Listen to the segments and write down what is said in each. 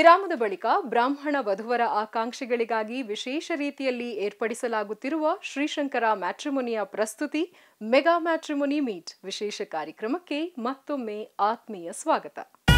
ವಿರಾಮದ ಬಳಿಕ ಬ್ರಾಹ್ಮಣ ವಧುವರ ಆಕಾಂಕ್ಷಿಗಳಿಗಾಗಿ ವಿಶೇಷ ರೀತಿಯಲ್ಲಿ ಏರ್ಪಡಿಸಲಾಗುತ್ತಿರುವ ಶ್ರೀಶಂಕರ ಮ್ಯಾಟ್ರಿಮೊನಿಯ ಪ್ರಸ್ತುತಿ ಮೆಗಾ ಮ್ಯಾಟ್ರಿಮೊನಿ ಮೀಟ್ ವಿಶೇಷ ಕಾರ್ಯಕ್ರಮಕ್ಕೆ ಮತ್ತೊಮ್ಮೆ ಆತ್ಮೀಯ ಸ್ವಾಗತ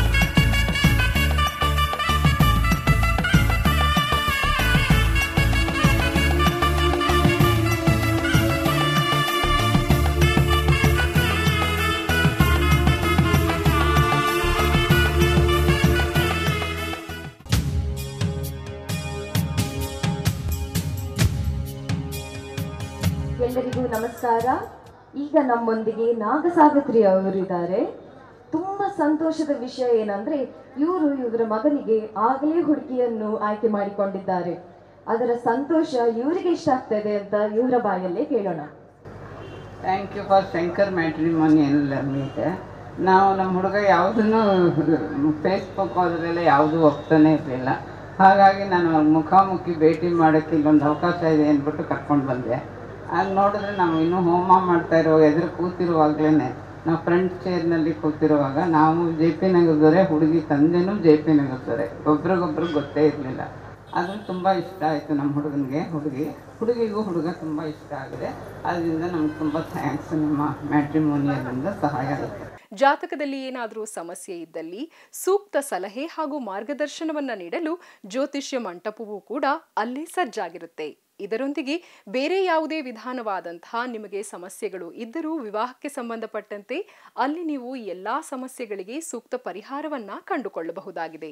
ಎಲ್ಲರಿಗೂ ನಮಸ್ಕಾರ ಈಗ ನಮ್ಮೊಂದಿಗೆ ನಾಗಸಾಗತ್ರಿ ಅವರಿದ್ದಾರೆ ತುಂಬಾ ಸಂತೋಷದ ವಿಷಯ ಏನಂದ್ರೆ ಇವರು ಇವರ ಮಗನಿಗೆ ಆಗಲೇ ಹುಡುಗಿಯನ್ನು ಆಯ್ಕೆ ಮಾಡಿಕೊಂಡಿದ್ದಾರೆ ಅದರ ಸಂತೋಷ ಇವರಿಗೆ ಇಷ್ಟ ಆಗ್ತದೆ ಅಂತ ಇವರ ಬಾಯಲ್ಲೇ ಕೇಳೋಣ thank you for Shankar matrimony ಎಲ್ಲ ಮೀಟ್ ನಾವು ನಮ್ಮ ಹುಡುಗ ಯಾವುದನ್ನು ಫೇಸ್ಬುಕ್ ಅದರಲ್ಲ ಯಾವುದೂ ಒಪ್ತಾನೆ ಇರಲಿಲ್ಲ ಹಾಗಾಗಿ ನಾನು ಅವ್ರ ಮುಖಾಮುಖಿ ಭೇಟಿ ಮಾಡೋಕ್ಕೆ ಇಲ್ಲೊಂದು ಅವಕಾಶ ಇದೆ ಅಂದ್ಬಿಟ್ಟು ಕರ್ಕೊಂಡು ಬಂದೆ ಆಗ ನೋಡಿದ್ರೆ ನಾವು ಇನ್ನೂ ಹೋಮ ಮಾಡ್ತಾ ಇರೋ ಎದುರು ಕೂತಿರುವಾಗಲೇ ನಾವು ಫ್ರಂಟ್ ಚೇರ್ನಲ್ಲಿ ಕೂತಿರುವಾಗ ನಾವು ಜೆ ಪಿ ನಗರದವರೇ ಹುಡುಗಿ ತಂದೆನೂ ಜೆ ಪಿ ನಗರದವರೇ ಒಬ್ರಿಗೊಬ್ರು ಗೊತ್ತೇ ಇರಲಿಲ್ಲ ಅದು ತುಂಬ ಇಷ್ಟ ಆಯಿತು ನಮ್ಮ ಹುಡುಗನಿಗೆ ಹುಡುಗಿ ಹುಡುಗಿಗೂ ಹುಡುಗ ತುಂಬ ಇಷ್ಟ ಆಗಿದೆ ಅದರಿಂದ ನಮ್ಗೆ ತುಂಬ ಥ್ಯಾಂಕ್ಸ್ ನಿಮ್ಮ ಮ್ಯಾಟ್ರಿಮೋನಿಯಲ್ಲಿಂದ ಸಹಾಯ ಆಯಿತು ಜಾತಕದಲ್ಲಿ ಏನಾದರೂ ಸಮಸ್ಯೆ ಇದ್ದಲ್ಲಿ ಸೂಕ್ತ ಸಲಹೆ ಹಾಗೂ ಮಾರ್ಗದರ್ಶನವನ್ನ ನೀಡಲು ಜ್ಯೋತಿಷ್ಯ ಮಂಟಪವೂ ಕೂಡ ಅಲ್ಲೇ ಸಜ್ಜಾಗಿರುತ್ತೆ ಇದರೊಂದಿಗೆ ಬೇರೆ ಯಾವುದೇ ವಿಧಾನವಾದಂತಹ ನಿಮಗೆ ಸಮಸ್ಯೆಗಳು ಇದ್ದರೂ ವಿವಾಹಕ್ಕೆ ಸಂಬಂಧಪಟ್ಟಂತೆ ಅಲ್ಲಿ ನೀವು ಎಲ್ಲಾ ಸಮಸ್ಯೆಗಳಿಗೆ ಸೂಕ್ತ ಪರಿಹಾರವನ್ನ ಕಂಡುಕೊಳ್ಳಬಹುದಾಗಿದೆ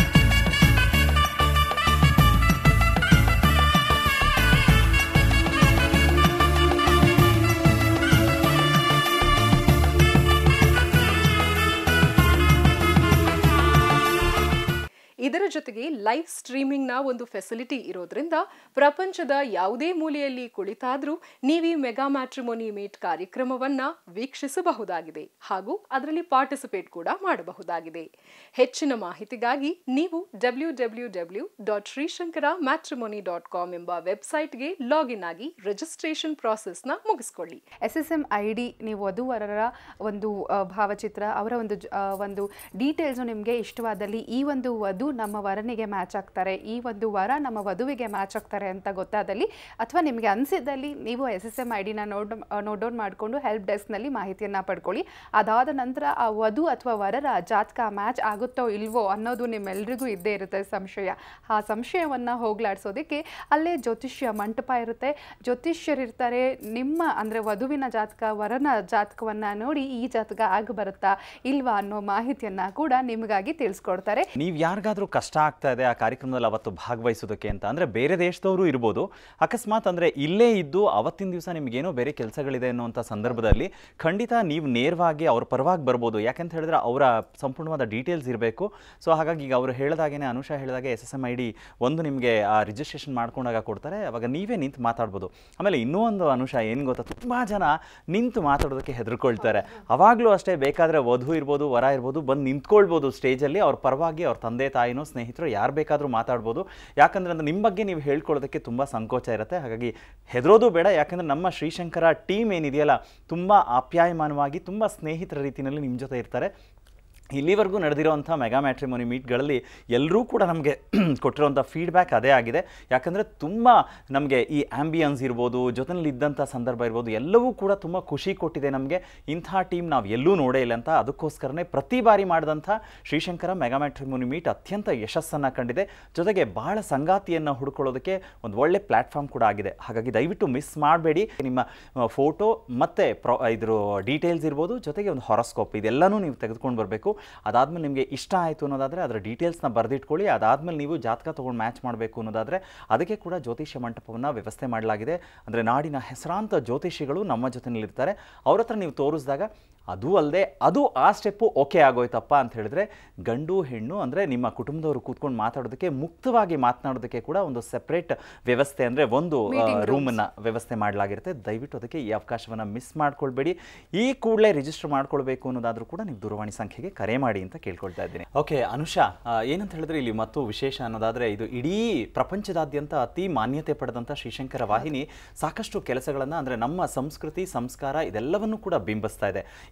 ಇದರ ಜೊತೆಗೆ ಲೈವ್ ಸ್ಟ್ರೀಮಿಂಗ್ನ ಒಂದು ಫೆಸಿಲಿಟಿ ಇರೋದ್ರಿಂದ ಪ್ರಪಂಚದ ಯಾವುದೇ ಮೂಲೆಯಲ್ಲಿ ಕುಳಿತಾದ್ರೂ ನೀವೀ ಮೆಗಾ ಮ್ಯಾಟ್ರಿಮೋನಿ ಮೀಟ್ ಕಾರ್ಯಕ್ರಮವನ್ನ ವೀಕ್ಷಿಸಬಹುದಾಗಿದೆ ಹಾಗೂ ಅದರಲ್ಲಿ ಪಾರ್ಟಿಸಿಪೇಟ್ ಕೂಡ ಮಾಡಬಹುದಾಗಿದೆ ಹೆಚ್ಚಿನ ಮಾಹಿತಿಗಾಗಿ ನೀವು W W W dot Shrishankara matrimony dot com ಎಂಬ ವೆಬ್ಸೈಟ್ಗೆ ಲಾಗಿನ್ ಆಗಿ ರಿಜಿಸ್ಟ್ರೇಷನ್ ಪ್ರಾಸೆಸ್ನ ಮುಗಿಸ್ಕೊಳ್ಳಿ S S M I D ನೀವು ವಧುವರರ ಒಂದು ಆ, ಭಾವಚಿತ್ರ ಅವರ ಒಂದು ಜ- ಆ, ಒಂದು ಡೀಟೇಲ್ಸು ನಿಮಗೆ ಇಷ್ಟವಾದಲ್ಲಿ ಈ ಒಂದು ವಧು ನಮ್ಮ ವರನಿಗೆ ಮ್ಯಾಚ್ ಆಗ್ತಾರೆ ಈ ಒಂದು ವರ ನಮ್ಮ ವಧುವಿಗೆ ಮ್ಯಾಚ್ ಆಗ್ತಾರೆ ಅಂತ ಗೊತ್ತಾದಲ್ಲಿ ಅಥವಾ ನಿಮಗೆ ಅನಿಸಿದ್ದಲ್ಲಿ ನೀವು ಎಸ್ ಎಸ್ ಎಮ್ ಐ ಡಿನ ನೋಟ್ ನೋಟ್ ಡೌನ್ ಮಾಡಿಕೊಂಡು ಹೆಲ್ಪ್ ಡೆಸ್ಕ್ನಲ್ಲಿ ಮಾಹಿತಿಯನ್ನು ಪಡ್ಕೊಳ್ಳಿ ಅದಾದ ನಂತರ ಆ ವಧು ಅಥವಾ ವರರ ಜಾತಕ ಮ್ಯಾಚ್ ಆಗುತ್ತೋ ಇಲ್ವೋ ಅನ್ನೋದು ನಿಮ್ಮೆಲ್ರಿಗೂ ಇದ್ದೇ ಇರುತ್ತೆ ಸಂಶಯ ಆ ಸಂಶಯವನ್ನು ಹೋಗ್ಲಾಡ್ಸೋದಕ್ಕೆ ಅಲ್ಲೇ ಜ್ಯೋತಿಷ್ಯ ಮಂಟಪ ಇರುತ್ತೆ ಜ್ಯೋತಿಷ್ಯರಿರ್ತಾರೆ ನಿಮ್ಮ ಅಂದರೆ ವಧುವಿನ ಜಾತಕ ವರನ ಜಾತಕವನ್ನು ನೋಡಿ ಈ ಜಾತಕ ಆಗ ಬರುತ್ತಾ ಇಲ್ವಾ ಅನ್ನೋ ಮಾಹಿತಿಯನ್ನು ಕೂಡ ನಿಮಗಾಗಿ ತಿಳಿಸ್ಕೊಡ್ತಾರೆ ನೀವು ಯಾರಿಗಾದ್ರೂ ಕಷ್ಟ ಆಗ್ತಾ ಇದೆ ಆ ಕಾರ್ಯಕ್ರಮದಲ್ಲಿ ಅವತ್ತು ಭಾಗವಹಿಸೋದಕ್ಕೆ ಅಂತ ಅಂದರೆ ಬೇರೆ ದೇಶದವರು ಇರ್ಬೋದು ಅಕಸ್ಮಾತ್ ಅಂದರೆ ಇಲ್ಲೇ ಇದ್ದು ಅವತ್ತಿನ ದಿವಸ ನಿಮಗೇನೋ ಬೇರೆ ಕೆಲಸಗಳಿದೆ ಅನ್ನುವಂಥ ಸಂದರ್ಭದಲ್ಲಿ ಖಂಡಿತ ನೀವು ನೇರವಾಗಿ ಅವ್ರ ಪರವಾಗಿ ಬರ್ಬೋದು ಯಾಕಂತ ಹೇಳಿದ್ರೆ ಅವರ ಸಂಪೂರ್ಣವಾದ ಡೀಟೇಲ್ಸ್ ಇರಬೇಕು ಸೊ ಹಾಗಾಗಿ ಈಗ ಅವರು ಹೇಳಿದಾಗೇ ಅನುಷಾ ಹೇಳಿದಾಗೆ S S M I D ಒಂದು ನಿಮಗೆ ಆ ರಿಜಿಸ್ಟ್ರೇಷನ್ ಮಾಡ್ಕೊಂಡಾಗ ಕೊಡ್ತಾರೆ ಅವಾಗ ನೀವೇ ನಿಂತು ಮಾತಾಡ್ಬೋದು ಆಮೇಲೆ ಇನ್ನೂ ಒಂದು ಅನುಷಾ ಏನು ಗೊತ್ತಾ ತುಂಬ ಜನ ನಿಂತು ಮಾತಾಡೋದಕ್ಕೆ ಹೆದರ್ಕೊಳ್ತಾರೆ ಅವಾಗಲೂ ಅಷ್ಟೇ ಬೇಕಾದರೆ ವಧು ಇರ್ಬೋದು ವರ ಇರ್ಬೋದು ಬಂದು ನಿಂತ್ಕೊಳ್ಬೋದು ಸ್ಟೇಜಲ್ಲಿ ಅವ್ರ ಪರವಾಗಿ ಅವ್ರ ತಂದೆ ತಾಯಿನೋ ಸ್ನೇಹಿತರು ಯಾರು ಬೇಕಾದರೂ ಮಾತಾಡ್ಬೋದು ಯಾಕಂದ್ರೆ ಅಂದ್ರೆ ನಿಮ್ಮ ಬಗ್ಗೆ ನೀವು ಹೇಳ್ಕೊಳ್ಳೋದಕ್ಕೆ ತುಂಬ ಸಂಕೋಚ ಇರುತ್ತೆ ಹಾಗಾಗಿ ಹೆದರೋದು ಬೇಡ ಯಾಕಂದರೆ ನಮ್ಮ ಶ್ರೀಶಂಕರ ಟೀಮ್ ಏನಿದೆಯಲ್ಲ ತುಂಬ ಆಪ್ಯಾಯಮಾನವಾಗಿ ತುಂಬ ಸ್ನೇಹಿತರ ರೀತಿಯಲ್ಲಿ ನಿಮ್ಮ ಜೊತೆ ಇರ್ತಾರೆ ಇಲ್ಲಿವರೆಗೂ ನಡೆದಿರೋವಂಥ ಮೆಗಾ ಮ್ಯಾಟ್ರಿಮೋನಿ ಮೀಟ್ಗಳಲ್ಲಿ ಎಲ್ಲರೂ ಕೂಡ ನಮಗೆ ಕೊಟ್ಟಿರೋಂಥ ಫೀಡ್ಬ್ಯಾಕ್ ಅದೇ ಆಗಿದೆ ಯಾಕಂದರೆ ತುಂಬ ನಮಗೆ ಈ ಆ್ಯಂಬಿಯನ್ಸ್ ಇರ್ಬೋದು ಜೊತೆಯಲ್ಲಿ ಇದ್ದಂಥ ಸಂದರ್ಭ ಇರ್ಬೋದು ಎಲ್ಲವೂ ಕೂಡ ತುಂಬ ಖುಷಿ ಕೊಟ್ಟಿದೆ ನಮಗೆ ಇಂಥ ಟೀಮ್ ನಾವು ಎಲ್ಲೂ ನೋಡೇ ಇಲ್ಲ ಅಂತ ಅದಕ್ಕೋಸ್ಕರನೇ ಪ್ರತಿ ಬಾರಿ ಮಾಡಿದಂಥ ಶ್ರೀಶಂಕರ ಮೆಗಾ ಮ್ಯಾಟ್ರಿಮೋನಿ ಮೀಟ್ ಅತ್ಯಂತ ಯಶಸ್ಸನ್ನು ಕಂಡಿದೆ ಜೊತೆಗೆ ಬಹಳ ಸಂಗಾತಿಯನ್ನು ಹುಡ್ಕೊಳ್ಳೋದಕ್ಕೆ ಒಂದು ಒಳ್ಳೆ ಪ್ಲ್ಯಾಟ್ಫಾರ್ಮ್ ಕೂಡ ಆಗಿದೆ ಹಾಗಾಗಿ ದಯವಿಟ್ಟು ಮಿಸ್ ಮಾಡಬೇಡಿ ನಿಮ್ಮ ಫೋಟೋ ಮತ್ತು ಪ್ರೊ ಇದ್ರ ಡೀಟೇಲ್ಸ್ ಇರ್ಬೋದು ಜೊತೆಗೆ ಒಂದು ಹಾರೋಸ್ಕೋಪ್ ಇದೆಲ್ಲನೂ ನೀವು ತೆಗೆದುಕೊಂಡು ಬರಬೇಕು ಅದಾದಮೇಲೆ ನಿಮಗೆ ಇಷ್ಟ ಆಯಿತು ಅನ್ನೋದಾದರೆ ಅದರ ಡೀಟೇಲ್ಸ್ನ ಬರೆದಿಟ್ಕೊಳ್ಳಿ ಅದಾದಮೇಲೆ ನೀವು ಜಾತಕ ತೊಗೊಂಡು ಮ್ಯಾಚ್ ಮಾಡಬೇಕು ಅನ್ನೋದಾದರೆ ಅದಕ್ಕೆ ಕೂಡ ಜ್ಯೋತಿಷ್ಯ ಮಂಟಪವನ್ನು ವ್ಯವಸ್ಥೆ ಮಾಡಲಾಗಿದೆ ಅಂದರೆ ನಾಡಿನ ಹೆಸರಾಂತ ಜ್ಯೋತಿಷಿಗಳು ನಮ್ಮ ಜೊತೆಯಲ್ಲಿರ್ತಾರೆ ಅವ್ರ ಹತ್ರ ನೀವು ತೋರಿಸಿದಾಗ ಅದು ಅಲ್ಲದೆ ಅದು ಆ ಸ್ಟೆಪ್ಪು ಓಕೆ ಆಗೋಯ್ತಪ್ಪ ಅಂತ ಹೇಳಿದ್ರೆ ಗಂಡು ಹೆಣ್ಣು ಅಂದರೆ ನಿಮ್ಮ ಕುಟುಂಬದವರು ಕೂತ್ಕೊಂಡು ಮಾತಾಡೋದಕ್ಕೆ ಮುಕ್ತವಾಗಿ ಮಾತನಾಡೋದಕ್ಕೆ ಕೂಡ ಒಂದು ಸೆಪ್ರೇಟ್ ವ್ಯವಸ್ಥೆ ಅಂದರೆ ಒಂದು ರೂಮನ್ನು ವ್ಯವಸ್ಥೆ ಮಾಡಲಾಗಿರುತ್ತೆ ದಯವಿಟ್ಟು ಅದಕ್ಕೆ ಈ ಅವಕಾಶವನ್ನು ಮಿಸ್ ಮಾಡ್ಕೊಳ್ಬೇಡಿ ಈ ಕೂಡಲೇ ರಿಜಿಸ್ಟರ್ ಮಾಡ್ಕೊಳ್ಬೇಕು ಅನ್ನೋದಾದರೂ ಕೂಡ ನೀವು ದೂರವಾಣಿ ಸಂಖ್ಯೆಗೆ ಕರೆ ಮಾಡಿ ಅಂತ ಕೇಳ್ಕೊಳ್ತಾ ಇದ್ದೀನಿ ಓಕೆ ಅನುಷಾ ಆ, ಏನಂತ ಹೇಳಿದ್ರೆ ಇಲ್ಲಿ ಮತ್ತು ವಿಶೇಷ ಅನ್ನೋದಾದರೆ ಇದು ಇಡೀ ಪ್ರಪಂಚದಾದ್ಯಂತ ಅತಿ ಮಾನ್ಯತೆ ಪಡೆದಂಥ ಶ್ರೀಶಂಕರ ವಾಹಿನಿ ಸಾಕಷ್ಟು ಕೆಲಸಗಳನ್ನು ಅಂದರೆ ನಮ್ಮ ಸಂಸ್ಕೃತಿ ಸಂಸ್ಕಾರ ಇದೆಲ್ಲವನ್ನು ಕೂಡ ಬಿಂಬಿಸ್ತಾ ಇದೆ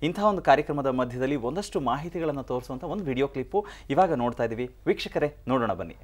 ಇಂತಹ ಒಂದು ಕಾರ್ಯಕ್ರಮದ ಮಧ್ಯದಲ್ಲಿ ಒಂದಷ್ಟು ಮಾಹಿತಿಗಳನ್ನು ತೋರಿಸುವಂಥ ಒಂದು ವಿಡಿಯೋ ಕ್ಲಿಪ್ಪು ಇವಾಗ ನೋಡ್ತಾ ಇದ್ದೀವಿ ವೀಕ್ಷಕರೇ ನೋಡೋಣ ಬನ್ನಿ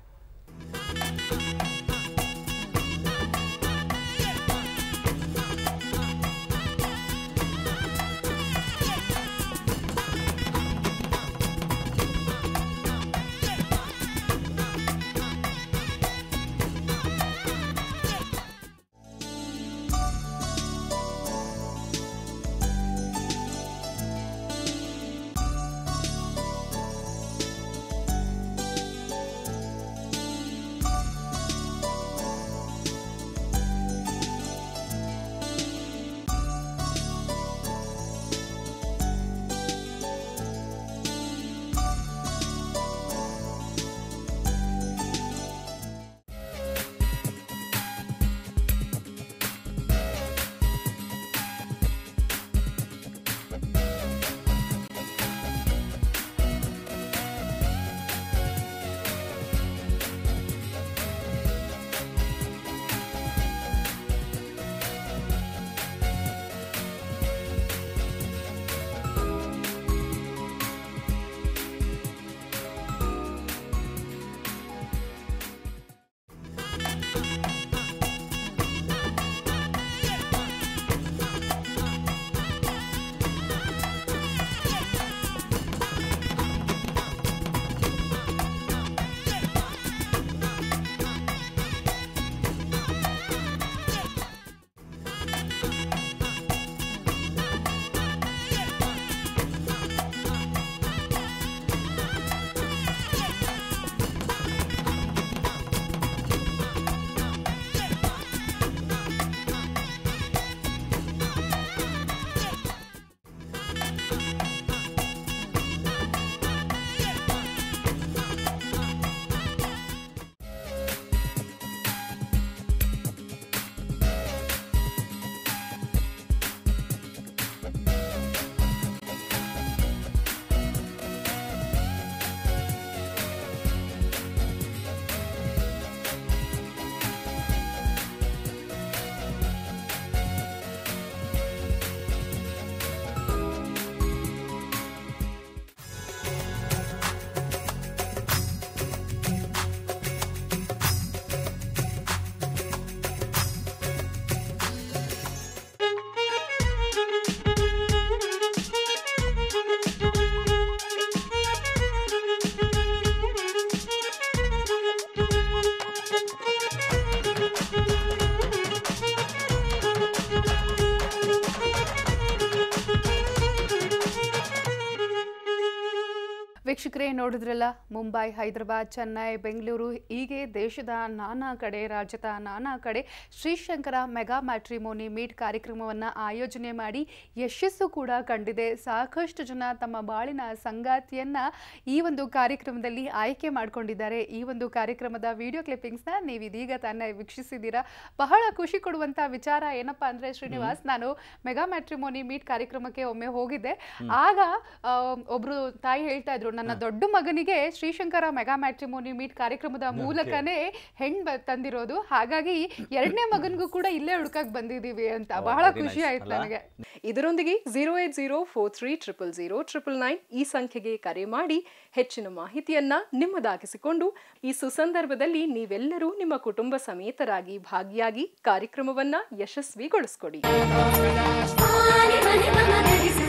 ವೀಕ್ಷಕರೇ ನೋಡಿದ್ರಲ್ಲ ಮುಂಬೈ ಹೈದರಾಬಾದ್ ಚೆನ್ನೈ ಬೆಂಗಳೂರು ಹೀಗೆ ದೇಶದ ನಾನಾ ಕಡೆ ರಾಜ್ಯದ ನಾನಾ ಕಡೆ ಶ್ರೀಶಂಕರ ಮೆಗಾ ಮ್ಯಾಟ್ರಿಮೋನಿ ಮೀಟ್ ಕಾರ್ಯಕ್ರಮವನ್ನು ಆಯೋಜನೆ ಮಾಡಿ ಯಶಸ್ಸು ಕೂಡ ಕಂಡಿದೆ ಸಾಕಷ್ಟು ಜನ ತಮ್ಮ ಬಾಳಿನ ಸಂಗಾತಿಯನ್ನು ಈ ಒಂದು ಕಾರ್ಯಕ್ರಮದಲ್ಲಿ ಆಯ್ಕೆ ಮಾಡಿಕೊಂಡಿದ್ದಾರೆ ಈ ಒಂದು ಕಾರ್ಯಕ್ರಮದ ವಿಡಿಯೋ ಕ್ಲಿಪ್ಪಿಂಗ್ಸ್ನ ನೀವು ಇದೀಗ ತಾನೇ ವೀಕ್ಷಿಸಿದ್ದೀರಾ ಬಹಳ ಖುಷಿ ಕೊಡುವಂಥ ವಿಚಾರ ಏನಪ್ಪ ಅಂದರೆ ಶ್ರೀನಿವಾಸ್ ನಾನು ಮೆಗಾ ಮ್ಯಾಟ್ರಿಮೋನಿ ಮೀಟ್ ಕಾರ್ಯಕ್ರಮಕ್ಕೆ ಒಮ್ಮೆ ಹೋಗಿದ್ದೆ ಆಗ ಆ, ಒಬ್ರು ತಾಯಿ ಹೇಳ್ತಾ ಇದ್ರು ನನ್ನ ದೊಡ್ಡ ಮಗನಿಗೆ ಶ್ರೀಶಂಕರ ಮೆಗಾ ಮ್ಯಾಟ್ರಿಮೋನಿ ಮೀಟ್ ಕಾರ್ಯಕ್ರಮದ ಮೂಲಕನೇ ಹೆಣ್ ಬ- ತಂದಿರೋದು ಹಾಗಾಗಿ ಎರಡನೇ ಮಗನಿಗೂ ಕೂಡ ಇಲ್ಲೇ ಹುಡ್ಕಕ್ ಬಂದಿದೀವಿ ಅಂತ ಓ, ಬಹಳ very ಖುಷಿ nice, ಆಯ್ತು ಅಲ್ಲ? ನನಗೆ ಇದರೊಂದಿಗೆ zero eight zero four three triple zero triple nine ಈ ಸಂಖ್ಯೆಗೆ ಕರೆ ಮಾಡಿ ಹೆಚ್ಚಿನ ಮಾಹಿತಿಯನ್ನ ನಿಮ್ಮದಾಗಿಸಿಕೊಂಡು ಈ ಸುಸಂದರ್ಭದಲ್ಲಿ ನೀವೆಲ್ಲರೂ ನಿಮ್ಮ ಕುಟುಂಬ ಸಮೇತರಾಗಿ ಭಾಗಿಯಾಗಿ ಕಾರ್ಯಕ್ರಮವನ್ನ ಯಶಸ್ವಿಗೊಳಿಸ್ಕೊಡಿ ಮನೆ ಮನೆ ಮನ